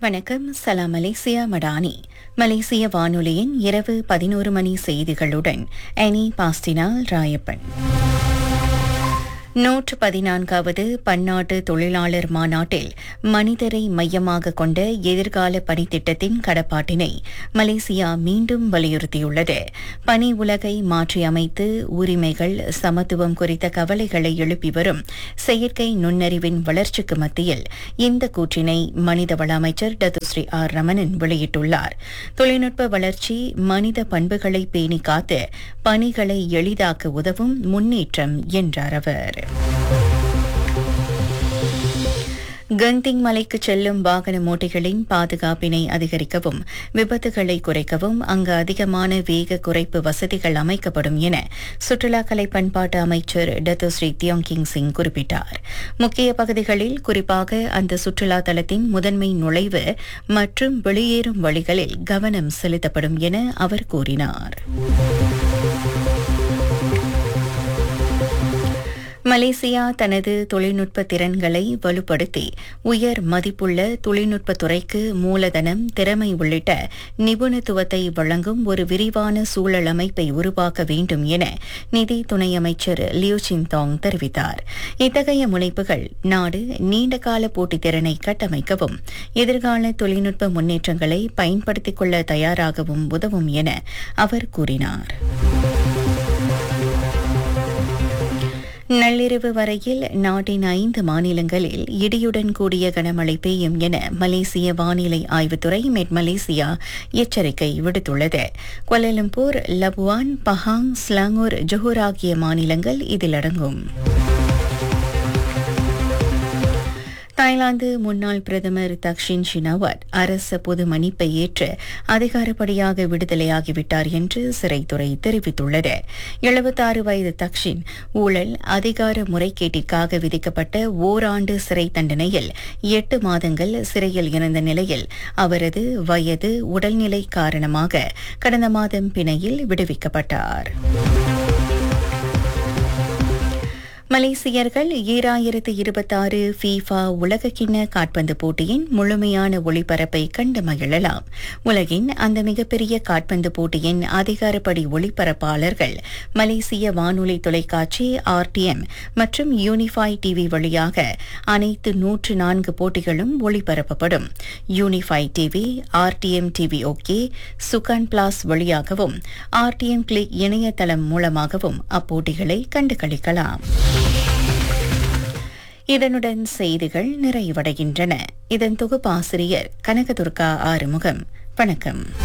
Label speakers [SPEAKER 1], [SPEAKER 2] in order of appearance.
[SPEAKER 1] வணக்கம் சலாம் மலேசியா மடானி மலேசிய வானொலியின் இரவு பதினோரு மணி செய்திகளுடன் அனி பாஸ்டினால் ராயப்பன் நூற்று பதினான்காவது பன்னாட்டு தொழிலாளர் மாநாட்டில் மனிதரை மையமாக கொண்ட எதிர்கால பணித்திட்டத்தின் கடப்பாட்டினை மலேசியா மீண்டும் வலியுறுத்தியுள்ளது பணி உலகை மாற்றியமைத்து உரிமைகள் சமத்துவம் குறித்த கவலைகளை எழுப்பி வரும் செயற்கை நுண்ணறிவின் வளர்ச்சிக்கு மத்தியில் இந்த கூற்றினை மனிதவள அமைச்சர் டத்துஸ்ரீ ஆர் ரமணன் வெளியிட்டுள்ளார் தொழில்நுட்ப வளர்ச்சி மனித பண்புகளை பேணி காத்து பணிகளை எளிதாக்க உதவும் முன்னேற்றம் என்றார் அவர் கந்திங் மலைக்கு செல்லும் வாகன ஓட்டிகளின் பாதுகாப்பினை அதிகரிக்கவும் விபத்துகளை குறைக்கவும் அங்கு அதிகமான வேக குறைப்பு வசதிகள் அமைக்கப்படும் என சுற்றுலா கலை பண்பாட்டு அமைச்சர் டத்தோஸ்ரீ தியோங் கிங் சிங் குறிப்பிட்டார் முக்கிய பகுதிகளில் குறிப்பாக அந்த சுற்றுலா தலத்தின் முதன்மை நுழைவு மற்றும் வெளியேறும் வழிகளில் கவனம் செலுத்தப்படும் என அவர் கூறினார் மலேசியா தனது தொழில்நுட்ப திறன்களை வலுப்படுத்தி உயர் மதிப்புள்ள தொழில்நுட்ப துறைக்கு மூலதனம் திறமை உள்ளிட்ட நிபுணத்துவத்தை வழங்கும் ஒரு விரிவான சூழல் அமைப்பை உருவாக்க வேண்டும் என நிதி துணை அமைச்சர் லியூ சின்தாங் தெரிவித்தார் இத்தகைய முனைப்புகள் நாடு நீண்டகால போட்டித் திறனை கட்டமைக்கவும் எதிர்கால தொழில்நுட்ப முன்னேற்றங்களை பயன்படுத்திக் கொள்ள தயாராகவும் உதவும் என அவர் கூறினார் நள்ளிரவு வரையில் நாட்டின் ஐந்து மாநிலங்களில் இடியுடன் கூடிய கனமழை பெய்யும் என மலேசிய வானிலை ஆய்வுத்துறை மெட் மலேசியா எச்சரிக்கை விடுத்துள்ளது Kuala Lumpur Labuan Pahang Selangor Johor ஆகிய மாநிலங்கள் இதில் அடங்கும் தாய்லாந்து முன்னாள் பிரதமர் தக்ஷின் ஷினாவத் அரச பொது மன்னிப்பை ஏற்று அதிகாரப்படியாக விடுதலையாகிவிட்டார் என்று சிறைத்துறை தெரிவித்துள்ளது எழுபத்தாறு வயது தக்ஷின் ஊழல் அதிகார முறைகேட்டிற்காக விதிக்கப்பட்ட ஓராண்டு சிறை தண்டனையில் எட்டு மாதங்கள் சிறையில் இருந்த நிலையில் அவரது வயது உடல்நிலை காரணமாக கடந்த மாதம் பிணையில் விடுவிக்கப்பட்டார் மலேசியர்கள் ஈராயிரத்து இருபத்தாறு ஃபீஃபா உலகக்கிண்ண காட்பந்து போட்டியின் முழுமையான ஒளிபரப்பை கண்டு மகிழலாம் உலகின் அந்த மிகப்பெரிய காட்பந்து போட்டியின் அதிகாரப்படி ஒளிபரப்பாளர்கள் மலேசிய வானொலி தொலைக்காட்சி ஆர்டிஎம் மற்றும் யூனிஃபை டிவி வழியாக அனைத்து நூற்று நான்கு போட்டிகளும் ஒளிபரப்பப்படும் Unifi TV RTM TV okay Sukan Plus வழியாகவும் ஆர்டிஎம் கிளிக் இணையதளம் மூலமாகவும் அப்போட்டிகளை கண்டு களிக்கலாம் இதனுடன் செய்திகள் நிறைவடைகின்றன இதன் தொகுப்பாசிரியர் கனகதுர்கா ஆறுமுகம் வணக்கம்